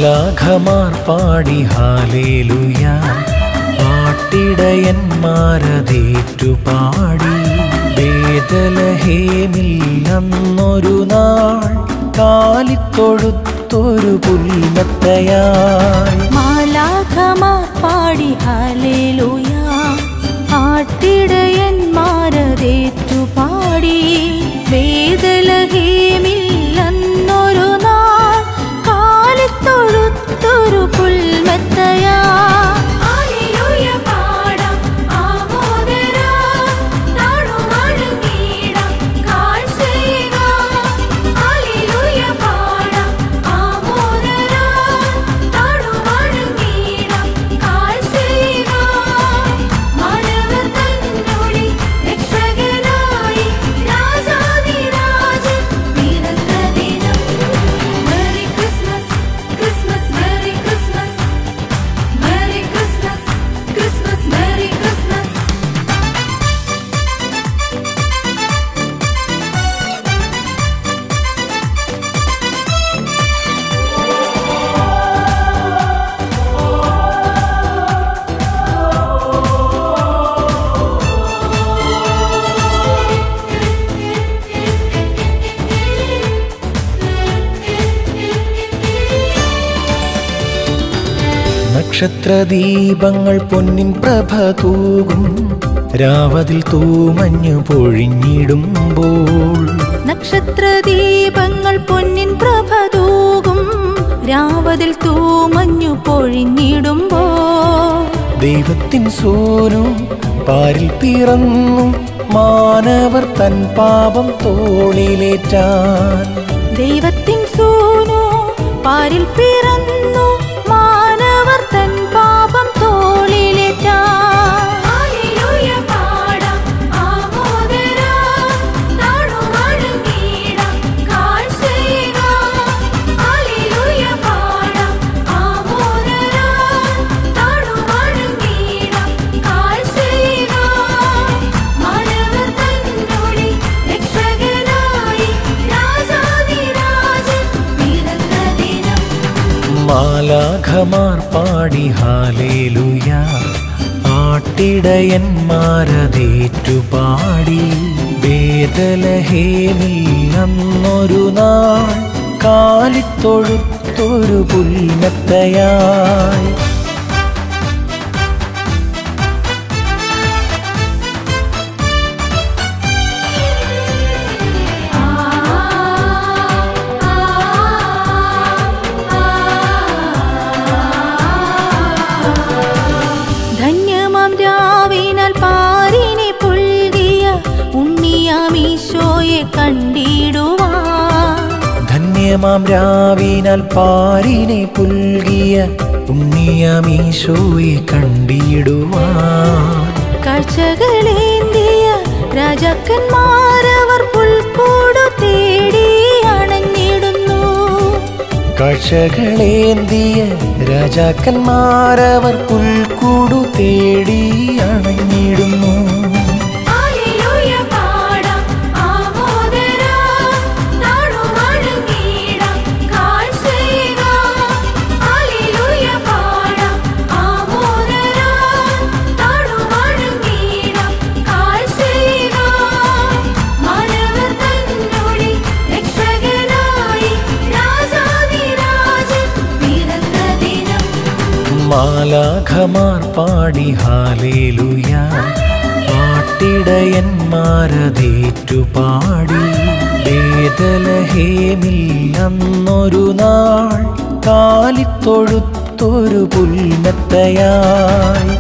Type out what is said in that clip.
മാലാഖമാർ പാടി ഹാലേലുയ പാട്ടിടയന്മാരതേറ്റു പാടി വേദലഹേമിൽ അന്നൊരു നാൾ കാലിത്തൊഴുത്തൊരു പുൽമത്തയായി മാലാഖമാർ പാടി ഹല്ലേലൂയ ആട്ടിടയന്മാരതേറ്റു പാടി വേദലഹേമിൽ അന്നൊരു നാൾ കാലിത്തൊഴുത്തൊരു പുൽമെത്തയാ ഹല്ലേലൂയ പാടാം ആമോദരാം നാടുമടങ്ങിടാം കാഴ്ചയിക ഹല്ലേലൂയ പാടാം ആമോദരാം നാടുമടങ്ങിടാം കാഴ്ചയിക മാനവർ തന്നോടി രക്ഷകനായി രാജാധിരാജൻ പിറന്ന ദിനം merry Christmas Christmas merry Christmas merry Christmas Christmas merry Christmas നക്ഷത്രദീപങ്ങൾ പൊന്നിൻ പ്രഭ തൂകും രാവതിൽ തൂമഞ്ഞു പൊഴിഞ്ഞിടുമ്പോൾ നക്ഷത്രദീപങ്ങൾ പൊന്നിൻ പ്രഭ തൂകും രാവതിൽ തൂമഞ്ഞു പൊഴിഞ്ഞിടുമ്പോ ദൈവത്തിൻ സൂനു പാരിൽ പിറന്നു മാനവർ തൻ പാപം തോളിലേറ്റാൻ ദൈവത്തിൻ സൂനു പാരിൽ പിറന്നു മാനവർ തൻ പാപം തോളിലേറ്റാ ഹല്ലേലൂയ പാടാം ആമോദരാം നാടുമടങ്ങിടാം കാഴ്ചയിക ഹല്ലേലൂയ പാടാം ആമോദരാം നാടുമടങ്ങിടാം കാഴ്ചയിക മാനവർ തന്നോടി രക്ഷകനായി രാജാധിരാജൻ പിറന്ന ദിനം മാലാഖമാർ പാടി ഹാലേലുയ ആട്ടിടയന്മാരതേറ്റു പാടി വേദലഹേമിൽ അന്നൊരു നാൾ കാലിത്തൊഴുത്തൊരു പുൽമത്തയായി ധന്യമാം രാവിനാൽ പാരിനെ പുൽകിയ ഉണ്ണിയാമീശോയെ കണ്ടിടുവാ ധന്യമാം രാവിനാൽ പാരിനെ പുൽകിയ പുണ്യമീശോയെ കണ്ടിടുവാൻ കാഴ്ചകളേന്തിയ രാജാക്കന്മാരവർ പുൽക്കൂടു തേടി അണഞ്ഞിടുന്നു കാഴ്ചകളേന്തിയ രാജാക്കന്മാരവർ പുൽക്കൂടു തേടി അണഞ്ഞിടുന്നു ഹല്ലേലൂയ പാടാം ആമോദരാം നാടുമടങ്ങിടാം കാഴ്ചയിക ഹല്ലേലൂയ പാടാം ആമോദരാം നാടുമടങ്ങിടാം കാഴ്ചയിക മാനവർ തന്നോടി രക്ഷകനായി രാജാധിരാജൻ പിറന്ന ദിനം മാലാഖമാർ പാടി ഹാലേലുയ പാട്ടിടയന്മാരതേറ്റു പാടി വേദലഹേമിൽ അന്നൊരു നാൾ കാലിത്തൊഴുത്തൊരു പുൽമത്തയായി